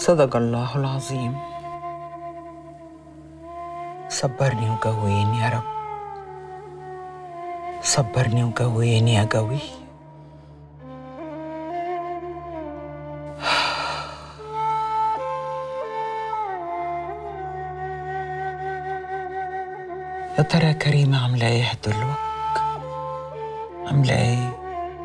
صدق الله العظيم صبرني وقويني يا رب صبرني وقويني يا قوي يا ترى كريمة عاملة ايه دلوقتي؟ عاملة ايه؟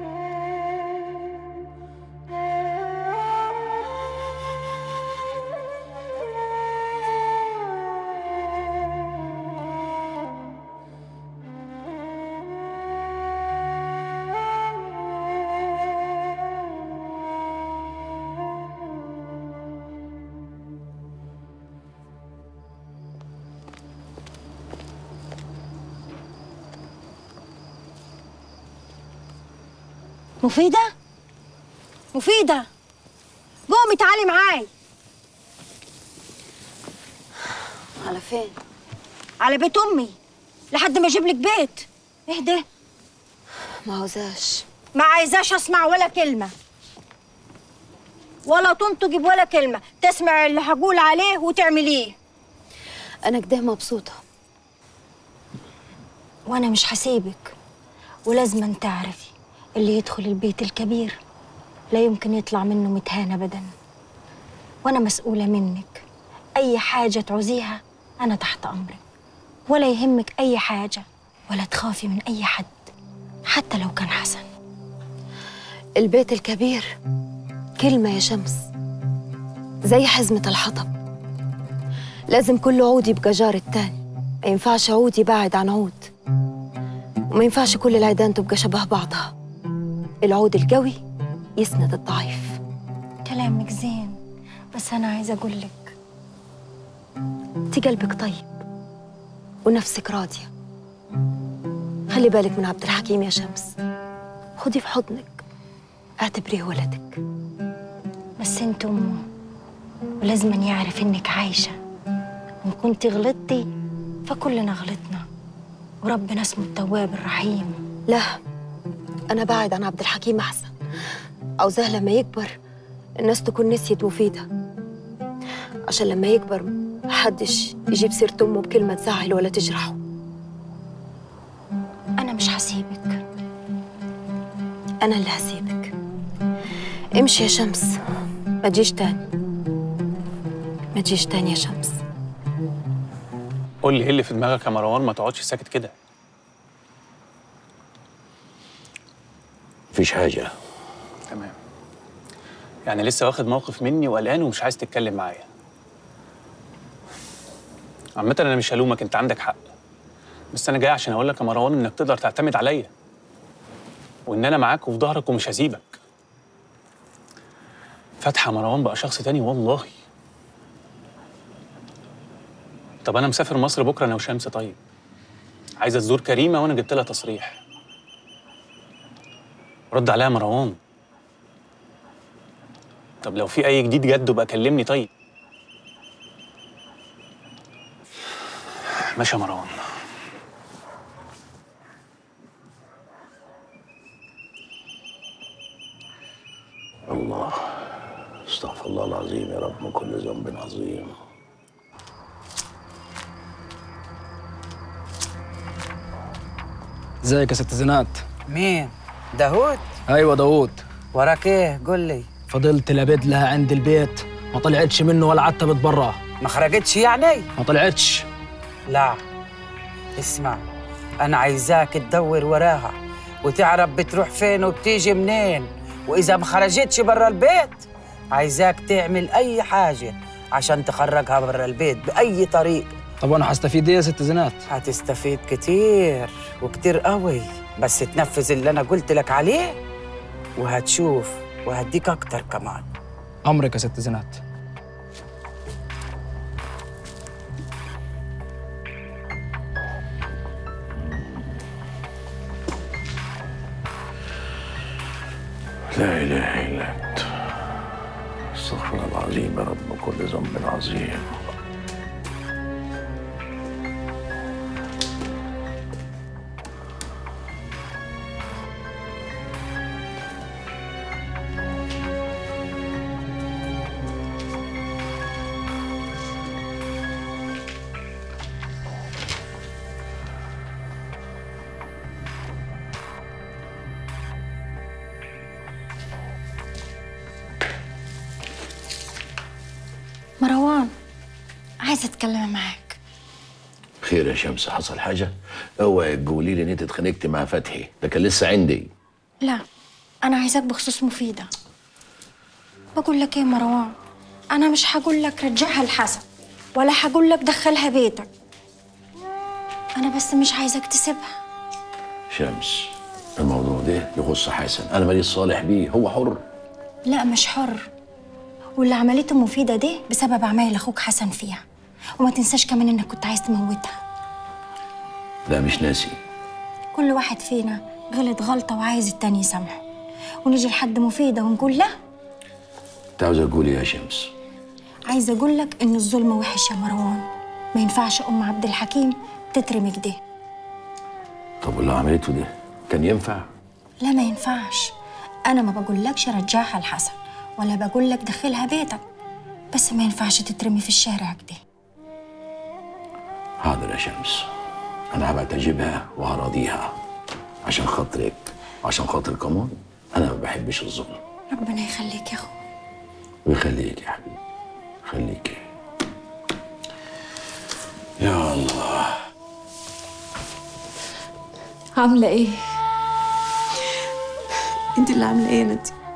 مفيدة؟ مفيدة قومي تعالي معاي على فين؟ على بيت أمي لحد ما أجيب لك بيت اهدى ما عاوزاش ما عايزاش أسمع ولا كلمة ولا تنطقي بولا كلمة تسمع اللي هقول عليه وتعمليه أنا كده مبسوطة وأنا مش هسيبك ولازم تعرفي اللي يدخل البيت الكبير لا يمكن يطلع منه متهان أبدا وأنا مسؤولة منك أي حاجة تعوزيها أنا تحت أمرك ولا يهمك أي حاجة ولا تخافي من أي حد حتى لو كان حسن البيت الكبير كلمة يا شمس زي حزمة الحطب لازم كل عود يبقى جار التاني ما ينفعش عود يبعد عن عود وما ينفعش كل العيدان تبقى شبه بعضها العود القوي يسند الضعيف كلامك زين بس أنا عايزة أقول لك انت قلبك طيب ونفسك راضية خلي بالك من عبد الحكيم يا شمس خدي في حضنك اعتبريه ولدك بس انت أمه ولازم يعرف إنك عايشة وإن كنت غلطتي فكلنا غلطنا وربنا اسمه التواب الرحيم لا أنا بعد عن عبد الحكيم أحسن عاوزاه لما يكبر الناس تكون نسيت مفيدة عشان لما يكبر محدش يجيب سيرة أمه بكلمة تزعل ولا تجرحه أنا مش هسيبك أنا اللي هسيبك امشي يا شمس ما تجيش تاني ما تجيش تاني يا شمس قول لي ايه اللي في دماغك يا مروان ما تقعدش ساكت كده مفيش حاجة تمام يعني لسه واخد موقف مني وقلقان ومش عايز تتكلم معايا عامة انا مش هلومك انت عندك حق بس انا جاي عشان اقول لك يا مروان انك تقدر تعتمد عليا وان انا معاك وفي ظهرك ومش هسيبك فتحي يا مروان بقى شخص تاني والله طب انا مسافر مصر بكره انا وشمس طيب عايزه تزور كريمه وانا جبت لها تصريح رد عليها يا مروان طب لو في اي جديد جد بقى كلمني طيب ماشي يا مروان الله استغفر الله العظيم يا رب من كل ذنب عظيم ازيك يا ست زينات مين؟ داوود؟ ايوه داوود وراك ايه؟ قول لي فضلت لابد لها عند البيت ما طلعتش منه ولا عتبت برا ما خرجتش يعني؟ ما طلعتش لا اسمع أنا عايزاك تدور وراها وتعرف بتروح فين وبتيجي منين وإذا ما خرجتش برا البيت عايزاك تعمل أي حاجة عشان تخرجها برا البيت بأي طريقة طب انا هستفيد ايه يا ست زينات هتستفيد كتير وكتير قوي بس تنفذ اللي أنا قلت لك عليه وهتشوف وهديك أكتر كمان امرك يا ست زينات لا إله إلا أنت استغفر الله العظيم يا رب من كل ذنب عظيم مروان عايزة أتكلم معاك خير يا شمس حصل حاجة؟ اوعي تقولي لي ان انت اتخانقت مع فتحي ده كان لسه عندي لا أنا عايزاك بخصوص مفيدة بقول لك إيه يا مروان أنا مش هقول لك رجعها لحسن ولا هقول لك دخلها بيتك أنا بس مش عايزاك تسيبها شمس الموضوع ده يخص حسن انا ماليش صالح بيه هو حر لا مش حر واللي عملته مفيدة دي بسبب عمايل أخوك حسن فيها وما تنساش كمان إنك كنت عايز تموتها لا مش ناسي كل واحد فينا غلط غلطة وعايز التاني يسامحه ونيجي لحد مفيدة ونقول لا انت عاوز اقول إيه يا شمس عايزة أقول لك إن الظلم وحش يا مروان ما ينفعش أم عبد الحكيم تترمي كده طب واللي عملته ده كان ينفع لا ما ينفعش أنا ما بقولكش رجعها لحسن ولا بقولك دخلها بيتك بس ما ينفعش تترمي في الشارع كده حاضر يا شمس انا هبقى اجيبها وهراضيها عشان خاطرك وعشان خاطر كمان انا ما بحبش الظلم ربنا يخليك يا أخو ويخليك يا حبيبي خليك يا الله عاملة ايه؟ انت اللي عاملة ايه يا ندي؟